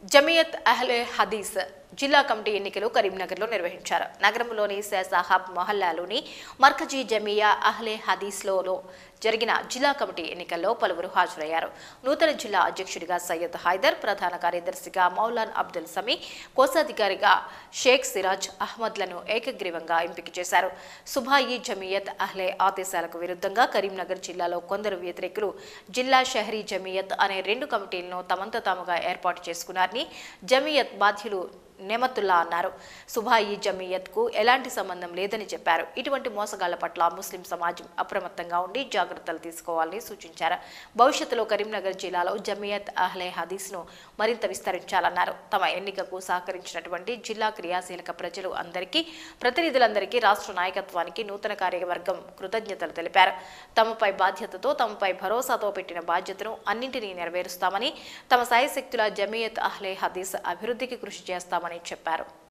జమియత్ అహ్లే హదీస్ జిల్లా కమిటీ ఎన్నికలు కరీంనగర్లో నిర్వహించారు నగరంలోని శాసాహాబ్ మొహల్లాలోని మర్కజీ జమియా అహ్లే హదీస్లో జరిగిన జిల్లా కమిటీ ఎన్నికల్లో పలువురు హాజరయ్యారు నూతన జిల్లా అధ్యక్షుడిగా సయ్యద్ హైదర్ ప్రధాన కార్యదర్శిగా మౌలాన్ అబ్దుల్ సమీ కోశాధికారిగా షేక్ సిరాజ్ అహ్మద్లను ఏకగ్రీవంగా ఎంపిక చేశారు సుభాయి జమియత్ అహ్లే ఆదేశాలకు విరుద్ధంగా కరీంనగర్ జిల్లాలో కొందరు వ్యతిరేకులు జిల్లా షహరీ జమియత్ అనే రెండు కమిటీలను తమంత తాముగా ఏర్పాటు చేసుకున్నారని జమియత్ బాధ్యులు నెమతుల్లా అన్నారు సుభాయి జమియత్కు ఎలాంటి సంబంధం లేదని చెప్పారు ఇటువంటి మోసగాళ్ల పట్ల ముస్లిం సమాజం అప్రమత్తంగా ఉండి జాగ్రత్తలు తీసుకోవాలని సూచించారు భవిష్యత్తులో కరీంనగర్ జిల్లాలో జమియత్ అహ్లే హదీస్ను మరింత విస్తరించాలన్నారు తమ ఎన్నికకు సహకరించినటువంటి జిల్లా క్రియాశీలక ప్రజలు అందరికీ ప్రతినిధులందరికీ రాష్ట్ర నాయకత్వానికి నూతన కార్యవర్గం కృతజ్ఞతలు తెలిపారు తమపై బాధ్యతతో తమపై భరోసాతో పెట్టిన బాధ్యతను అన్నింటినీ నెరవేరుస్తామని తమ సాయశక్తుల జమియత్ అహ్లే హదీస్ అభివృద్ధికి కృషి చేస్తామని చెప్పారు